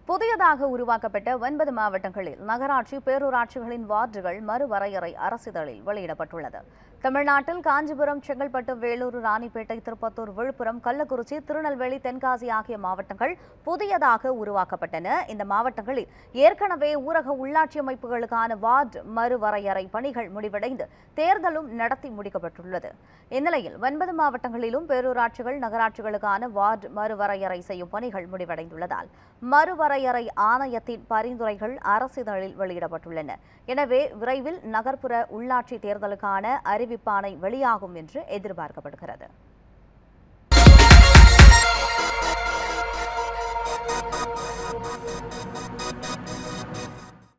புதியதாக உருவாக்கப்பட்ட ஒன்பது மாவட்டங்களில் நகராட்சி பேரூராட்சிகளின் வார்டுகள் மறுவரையறை அரசிதழில் வெளியிடப்பட்டுள்ளது தமிழ்நாட்டில் காஞ்சிபுரம் செங்கல்பட்டு வேலூர் ராணிப்பேட்டை திருப்பத்தூர் விழுப்புரம் கள்ளக்குறிச்சி திருநெல்வேலி தென்காசி ஆகிய மாவட்டங்கள் புதியதாக உருவாக்கப்பட்டன இந்த மாவட்டங்களில் ஏற்கனவே ஊரக உள்ளாட்சி அமைப்புகளுக்கான வார்டு மறுவரையறை பணிகள் முடிவடைந்து தேர்தலும் நடத்தி முடிக்கப்பட்டுள்ளது இந்நிலையில் ஒன்பது மாவட்டங்களிலும் பேரூராட்சிகள் நகராட்சிகளுக்கான வார்டு மறுவரையறை செய்யும் பணிகள் முடிவடைந்துள்ளதால் மறுவரையறை ஆணையத்தின் பரிந்துரைகள் அரசிதழில் வெளியிடப்பட்டுள்ளன எனவே விரைவில் நகர்ப்புற உள்ளாட்சி தேர்தலுக்கான அறிவிப்பாணை வெளியாகும் என்று எதிர்பார்க்கப்படுகிறது